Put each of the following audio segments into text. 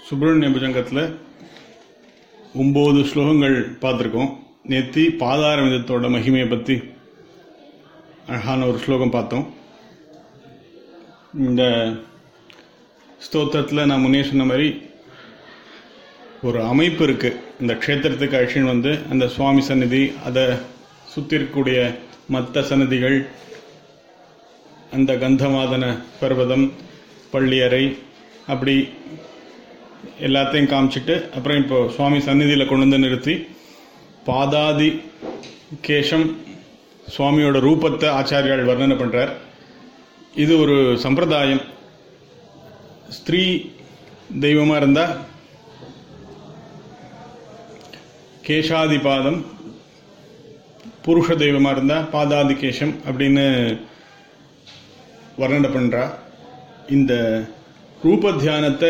சுப்பிரமணிய புஜங்கத்தில் ஒம்பது ஸ்லோகங்கள் பார்த்துருக்கோம் நேத்தி பாதார விதத்தோட மகிமையை பற்றி அழகான ஒரு ஸ்லோகம் பார்த்தோம் இந்த ஸ்தோத்திரத்தில் நான் முன்னே சொன்ன மாதிரி ஒரு அமைப்பு இருக்குது இந்த க்ஷேத்திரத்துக்கு அழிச்சின்னு வந்து அந்த சுவாமி சந்நிதி அதை சுற்றி இருக்கக்கூடிய மற்ற சன்னதிகள் அந்த கந்தமாதன பர்வதம் பள்ளியறை அப்படி எல்லாத்தையும் காமிச்சிட்டு அப்புறம் இப்போ சுவாமி சந்நிதியில் கொண்டு வந்து நிறுத்தி பாதாதி கேஷம் சுவாமியோட ரூபத்தை ஆச்சாரியால் வர்ணனை பண்ணுறார் இது ஒரு சம்பிரதாயம் ஸ்திரீ தெய்வமாக இருந்தால் கேஷாதி பாதம் புருஷ தெய்வமாக இருந்தால் பாதாதி கேஷம் அப்படின்னு வர்ணனை பண்ணுறா இந்த ரூப தியானத்தை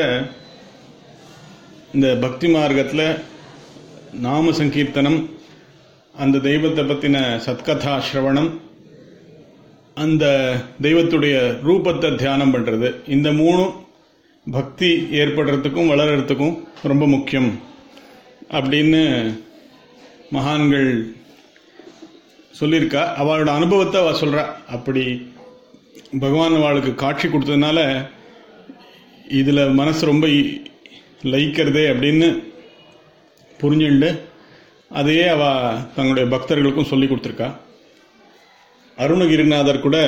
இந்த பக்தி மார்க்கத்தில் நாம சங்கீர்த்தனம் அந்த தெய்வத்தை பற்றின சத்கதா ஸ்ரவணம் அந்த தெய்வத்துடைய ரூபத்தை தியானம் பண்ணுறது இந்த மூணும் பக்தி ஏற்படுறதுக்கும் வளர்கிறதுக்கும் ரொம்ப முக்கியம் அப்படின்னு மகான்கள் சொல்லியிருக்கா அவளோட அனுபவத்தை அவள் சொல்கிறா அப்படி பகவான் அவளுக்கு காட்சி கொடுத்ததுனால இதில் மனசு ரொம்ப லயிக்கிறதே அப்படின்னு புரிஞ்சுண்டு அதையே அவ தங்களுடைய பக்தர்களுக்கும் சொல்லி கொடுத்துருக்கா அருணகிரிநாதர் கூட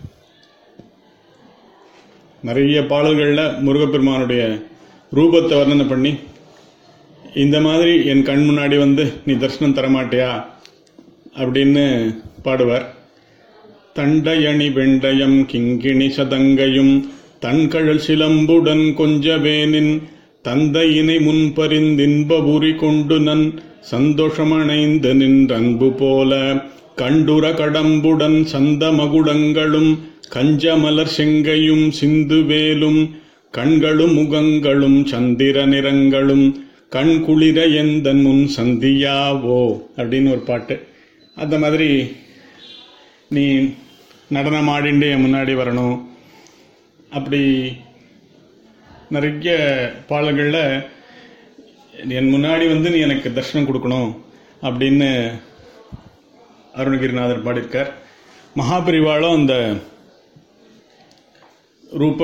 நிறைய பாடல்களில் முருகப்பெருமானுடைய ரூபத்தை வர்ணனை பண்ணி இந்த மாதிரி என் கண் முன்னாடி வந்து நீ தரிசனம் தரமாட்டியா அப்படின்னு பாடுவார் தண்டயணி வெண்டயம் கிங்கிணி சதங்கையும் தன்கழல் சிலம்புடன் கொஞ்சவேனின் தந்தையினை முன்பறிந்தின்பபுரி கொண்டு நன் சந்தோஷமணைந்து நின்றன்பு போல கண்டுர கடம்புடன் சந்த மகுடங்களும் கஞ்சமலர் செங்கையும் சிந்துவேலும் கண்களும் முகங்களும் சந்திர நிறங்களும் கண் குளிர எந்தன் முன் சந்தியாவோ அப்படின்னு ஒரு பாட்டு அந்த மாதிரி நீ நடனம் ஆடிண்டே என் முன்னாடி வரணும் அப்படி நிறைய பாடல்களில் என் முன்னாடி வந்து நீ எனக்கு தர்ஷனம் கொடுக்கணும் அப்படின்னு அருணகிரிநாதர் பாடியிருக்கார் மகாபரிவாளும் அந்த ரூப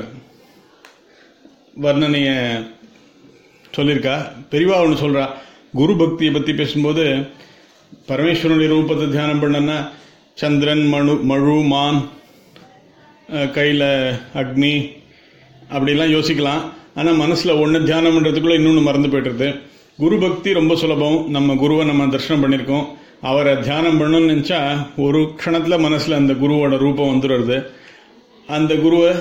வர்ணனையை சொல்லியிருக்கா பெரியவா ஒன்று சொல்கிறா குரு பக்தியை பற்றி பேசும்போது பரமேஸ்வரனுடைய ரூபத்தை தியானம் பண்ணனா சந்திரன் மணு மழு மான் கையில் அக்னி அப்படிலாம் யோசிக்கலாம் ஆனால் மனசில் ஒன்று தியானம் பண்ணுறதுக்குள்ளே இன்னொன்று மறந்து போய்ட்டுருது குரு பக்தி ரொம்ப சுலபம் நம்ம குருவை நம்ம தரிசனம் பண்ணியிருக்கோம் அவரை தியானம் பண்ணணும்னு நினச்சா ஒரு க்ஷணத்தில் மனசில் அந்த குருவோட ரூபம் வந்துடுறது அந்த குருவை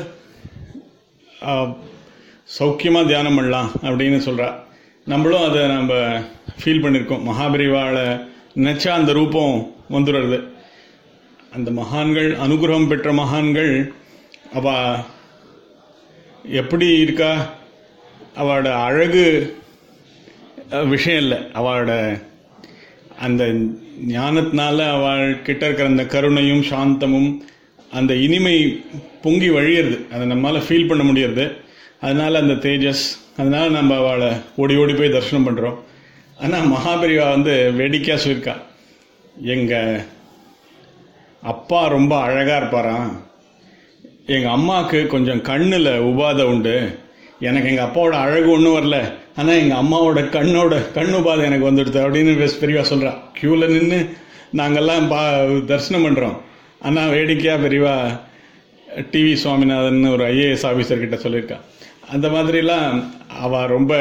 சௌக்கியமாக தியானம் பண்ணலாம் அப்படின்னு சொல்கிறா நம்மளும் அதை நம்ம ஃபீல் பண்ணியிருக்கோம் மகாபரிவாளை நினச்சா அந்த ரூபம் வந்துடுறது அந்த மகான்கள் அனுகிரகம் பெற்ற மகான்கள் அவ எப்படி இருக்கா அவளோட அழகு விஷயம் இல்லை அவளோட அந்த ஞானத்தினால அவள் கிட்ட இருக்கிற அந்த கருணையும் சாந்தமும் அந்த இனிமை பொங்கி வழியிறது அதை நம்மளால் ஃபீல் பண்ண முடியறது அதனால அந்த தேஜஸ் அதனால நம்ம அவளை ஓடி ஓடி போய் தரிசனம் பண்ணுறோம் ஆனால் மகாபரிவா வந்து வேடிக்கையாக சொல்லியிருக்கா எங்கள் அப்பா ரொம்ப அழகாக இருப்பாராம் எங்கள் அம்மாவுக்கு கொஞ்சம் கண்ணில் உபாதை உண்டு எனக்கு எங்கள் அப்பாவோட அழகு ஒன்றும் வரல ஆனால் எங்கள் அம்மாவோட கண்ணோட கண் உபாதை எனக்கு வந்துடுது அப்படின்னு பெரியவா சொல்கிறா க்யூவில் நின்று நாங்கள்லாம் பா தரிசனம் பண்ணுறோம் ஆனால் வேடிக்கையாக பெரியவா டிவி சுவாமிநாதன் ஒரு ஐஏஎஸ் ஆஃபீஸர் கிட்ட சொல்லியிருக்கா அந்த மாதிரிலாம் அவள் ரொம்ப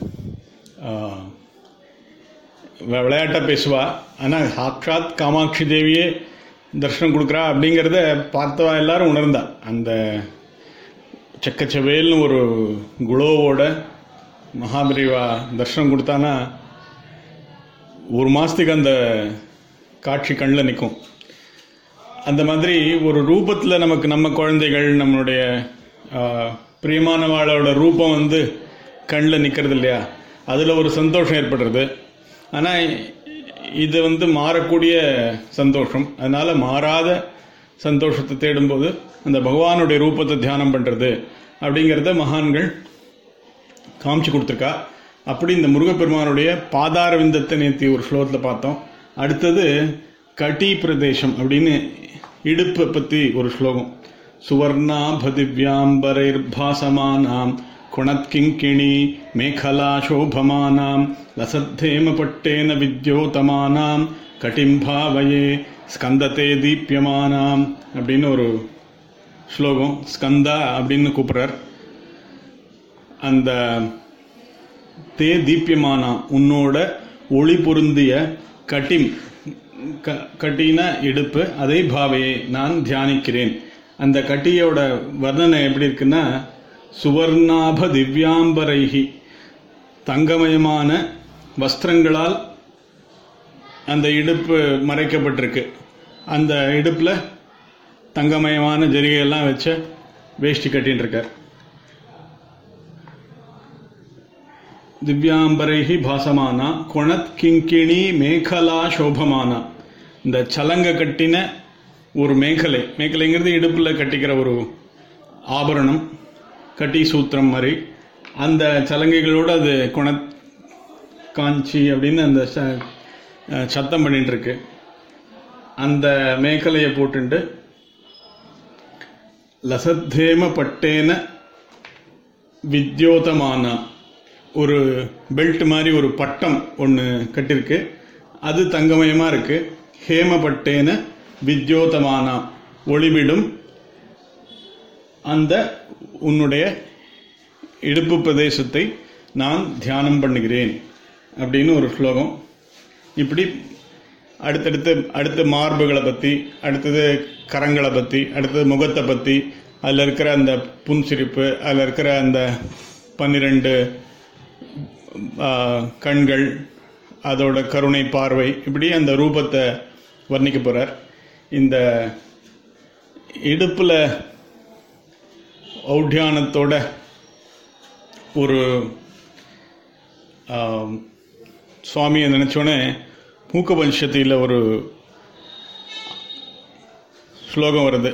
விளையாட்டாக பேசுவா ஆனால் சாக்ஷாத் காமாட்சி தேவியே தர்ஷனம் கொடுக்குறா அப்படிங்கிறத பார்த்தவா எல்லாரும் உணர்ந்தா அந்த செக்கச்சவேல்னு ஒரு குளோவோட மகாபரிவா தர்ஷனம் கொடுத்தானா ஒரு மாதத்துக்கு அந்த காட்சி கண்ணில் நிற்கும் அந்த மாதிரி ஒரு ரூபத்தில் நமக்கு நம்ம குழந்தைகள் நம்மளுடைய பிரியமானவாளோட ரூபம் வந்து கண்ணில் நிற்கிறது இல்லையா அதில் ஒரு சந்தோஷம் ஏற்படுறது ஆனால் இது வந்து மாறக்கூடிய சந்தோஷம் அதனால் மாறாத சந்தோஷத்தை தேடும்போது அந்த பகவானுடைய ரூபத்தை தியானம் பண்ணுறது அப்படிங்கிறத மகான்கள் காமிச்சு கொடுத்துருக்கா அப்படி இந்த முருகப்பெருமானுடைய பாதார விந்தத்தை நேத்தி ஒரு ஸ்லோகத்தில் பார்த்தோம் அடுத்தது கட்டி பிரதேசம் அப்படின்னு இடுப்பை பற்றி ஒரு ஸ்லோகம் சுவர்ணாபதிவ்யாம்பரைர்பாசமானாம் குணத்கிங்கிணி மேகலா சோபமானாம் லசத்தேமபட்டேன வித்யோதமானாம் கட்டிம்பாவயே ஸ்கந்தத்தே தீப்யமானாம் அப்படின்னு ஒரு ஸ்லோகம் ஸ்கந்தா அப்படின்னு கூப்பிடுறார் அந்த தே தீப்யமானா உன்னோட ஒளி பொருந்திய கட்டிம் க- கட்டின இடுப்பு அதை பாவையை நான் தியானிக்கிறேன் அந்த கட்டியோட வர்ணனை எப்படி இருக்குன்னா சுவர்ணாப திவ்யாம்பரைகி தங்கமயமான வஸ்திரங்களால் அந்த இடுப்பு மறைக்கப்பட்டிருக்கு அந்த இடுப்பில் தங்கமயமான ஜரிகையெல்லாம் வச்ச வேஷ்டி கட்டின்னு இருக்கார் திவ்யாம்பரைஹி பாசமானா குணத் கிங்கிணி மேகலா சோபமானா இந்த சலங்க கட்டின ஒரு மேகலை மேகலைங்கிறது இடுப்பில் கட்டிக்கிற ஒரு ஆபரணம் கட்டி சூத்திரம் மாதிரி அந்த சலங்கைகளோடு அது குணத் காஞ்சி அப்படின்னு அந்த ச- அஹ் சத்தம் பண்ணிட்டு இருக்கு அந்த மேகலையை போட்டுண்டு லசத்தேம பட்டேன வித்யோதமான ஒரு பெல்ட் மாதிரி ஒரு பட்டம் ஒன்று கட்டிருக்கு அது தங்கமயமாக இருக்கு ஹேமபட்டேன வித்யோதமானா ஒளிவிடும் அந்த உன்னுடைய இடுப்பு பிரதேசத்தை நான் தியானம் பண்ணுகிறேன் அப்படின்னு ஒரு ஸ்லோகம் இப்படி அடுத்தடுத்து அடுத்து மார்புகளை பற்றி அடுத்தது கரங்களை பற்றி அடுத்தது முகத்தை பற்றி அதில் இருக்கிற அந்த புன்சிரிப்பு அதில் இருக்கிற அந்த பன்னிரெண்டு ஆ, கண்கள் அதோட கருணை பார்வை இப்படி அந்த ரூபத்தை வர்ணிக்க போகிறார் இந்த இடுப்பில் ஔட்யானத்தோட ஒரு ஆம், சுவாமியை நினச்சோன்னே மூக்க பஞ்சத்தில் ஒரு ஸ்லோகம் வருது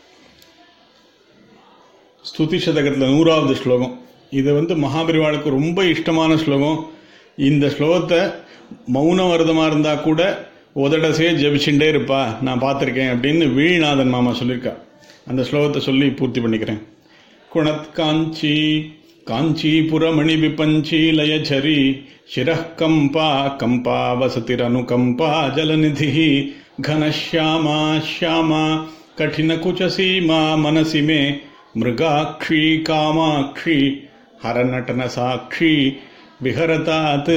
ஸ்துதி சதகத்தில் நூறாவது ஸ்லோகம் இது வந்து மகாபரிவாளுக்கு ரொம்ப இஷ்டமான ஸ்லோகம் இந்த ஸ்லோகத்தை மௌன விரதமாக இருந்தால் கூட உதடசே ஜபிச்சுட்டே இருப்பா நான் பார்த்துருக்கேன் அப்படின்னு வீழ்நாதன் மாமா சொல்லியிருக்கா அந்த ஸ்லோகத்தை சொல்லி பூர்த்தி பண்ணிக்கிறேன் குணத் காஞ்சி காஞ்சிபுரமணி விபஞ்சி லயச்சரி शिरः कम्पा कम्पा वसतिरनुकम्पा जलनिधिः घनश्यामा श्यामा कठिनकुचसीमा मनसि मे मृगाक्षी कामाक्षी हरनटनसाक्षी विहरतात्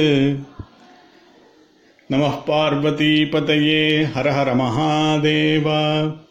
नमः पार्वतीपतये हर हर महादेव